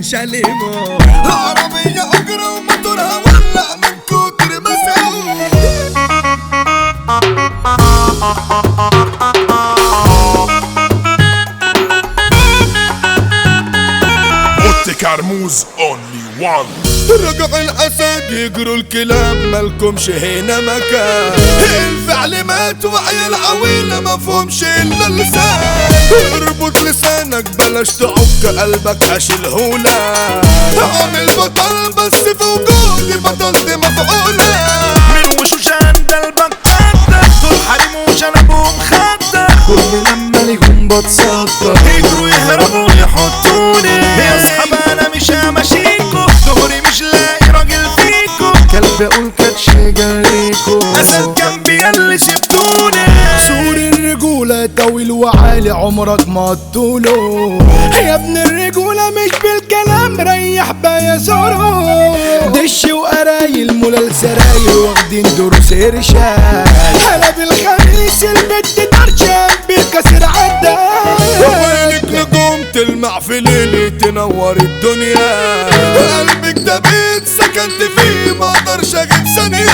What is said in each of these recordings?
شاليمو عربية أجرة وموتورها ولع من كتر مساوي اوتي كرموز اونلي وان رجع الأسد يجروا الكلاب مالكمش هنا مكان الفعل مات وعيال عويلة مفهومش إلا اللسان اربط لسانك بلاش تعك قلبك أشيلهولك عامل بطل بس في وجودي بطل دي مفعولة من وشوش عند البكاتة دول حريم وشنبهم خدة كل لما ليهم بتصدق يجروا يهربوا يحطوني يا اصحاب انا مش همشيكوا ظهري مش لاقي راجل فيكوا كلب أقول كاتش جريكو اسد جنبي ياللي سبتوني سور الرجولة طويل وعالي عمرك ما تطوله يا ابن الرجولة مش بالكلام ريح بيا زورو دش وقرايل مولى السراير واخدين دروس ارشاد انا بالخميس البت درشان بالكسر عدى وينك نجوم تلمع في ليلي تنور الدنيا قلبك ده بيت سكنت فيه ما اقدرش اجيب ثانية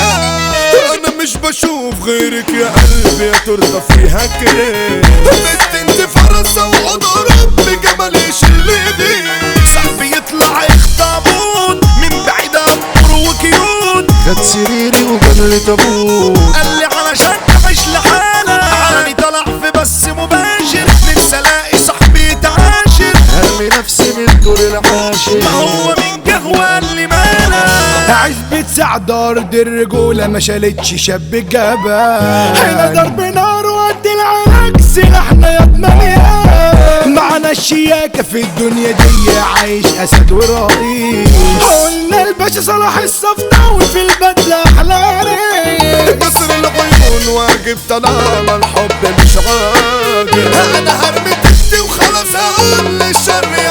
انا مش بشوف غيرك يا قلبي يا ترضى فيها كده بنت انت فرصة وعود ربي جماليش اللي دي صاحبي يطلع يخطبون من بعيد امر وكيوت خد سريري وجاب لي تابوت قال لي علشان تعيش لحالك عالي طلع في بس مباشر نفسي الاقي صاحبي يتعاشر هرمي نفسي من الدور العاشر ما هو من قهوة اللي مالك عزبة سعد ارض الرجولة ما شالتش شاب جابا هنا ضرب نار وقد العراق سلاحنا يا مليان معنا الشياكة في الدنيا دي عايش اسد ورئيس قلنا الباشا صلاح الصفداوي في البدلة احلى ريس مصر العيون واجب طالما الحب مش عاجب انا هرمي تحتي وخلاص هقول للشر يا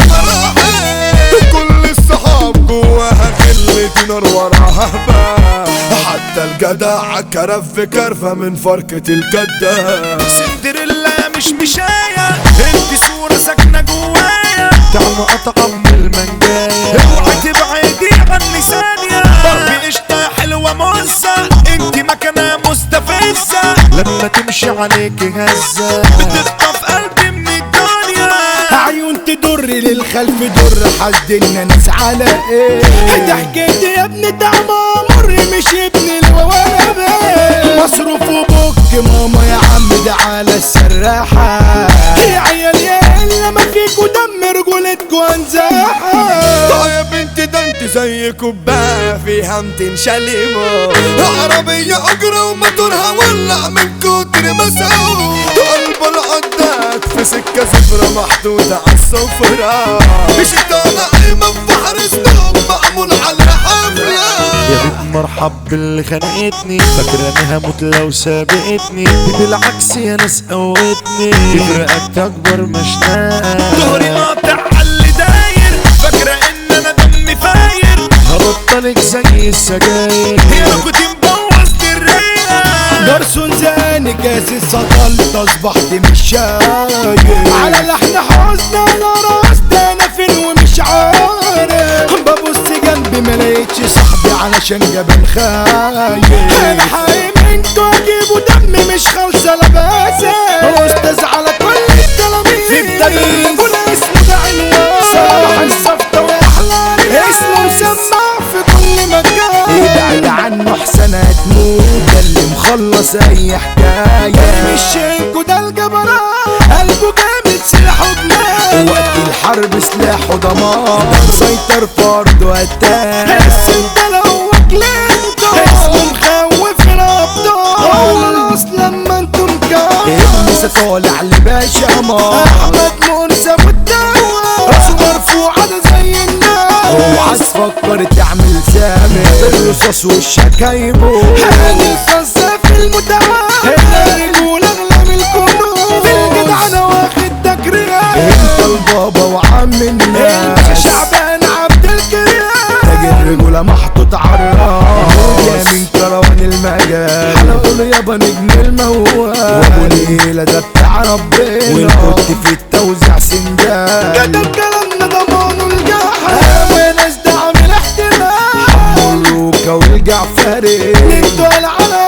مراحل كل الصحاب جواها خلة نار وراها هبة حتى الجدع كرف في كرفة من فركة الكدة سندريلا مش مشاية انت صورة ساكنة جوايا تعالوا اطعم المنجاية اوعي تبعدي عني ثانية ضرب قشطة حلوة مزة انت مكانة مستفزة لما تمشي عليك هزة بتخطف قلبي من الدنيا عيون تدر للخلف در حدنا ناس على ايه ده حكايتي يا ابن طعمة مر مش ابن الوالد مصروف وبك ماما يا عم ده على السراحة يا عيال يا الا ما فيكوا دم رجولتكوا انزاحة يا بنت ده انت زي كوباية فيها 200 شاليمو عربية اجرة وموتورها ولع من كتر ما سووا قلب العداد في سكة صفرة محدودة عالسفرة مش طالع من بحر سنوب معمول على حفلة يا بنت مرحب باللي خانقتني فاكرة اني هموت لو سابقتني دي بالعكس يا ناس قوتني تفرقك اكبر مشناقة ظهري قاطع على اللي داير فاكرة ان انا دمي فاير هبطلك زي السجاير يا كنت مبوظ الرئة جرسون زاني كاس السطل اصبحت مش شايف على لحن حزن انا راست انا فين ومش عارف ببص جنبي ما لقيتش صاحبي علشان جبل خايف الحقيقة انتوا اجيبوا دم مش خالصة لباسة استاذ على كل التلاميذ في التاريخ. كل اسمه ده عنوان صلاح الصفدة واحلى اسمه مسمع في كل مكان ابعد عنه احسن هتموت ده اللي مخلص اي حكاية مش شينكو ده الجبراء قلبه جامد سلاحه جنان وقت الحرب سلاحه دمار مسيطر فرد وقتان بس انت لو كلينتو اسمه مخوف الابطال خلاص لما انتوا نكار لسه طالع لباشا مار احمد منسى والدواء راسه مرفوعة ده زي النار اوعى تفكر تعمل سامي الرصاص والشكايبو هاني الخاصة في المدعى هنا الرجولة اغلى من الكنوز في الجدع انا واخد تكريم انت البابا وعم الناس انت شعبان عبد الكريم تاج الرجولة محطوط عالراس يا من كروان المجال هنقول يابا نجم الموال وابو ليلى ده بتاع ربنا والكنت في التوزيع سنجال كتب كلامنا ضمانه الجحا الجعفري انتوا العالم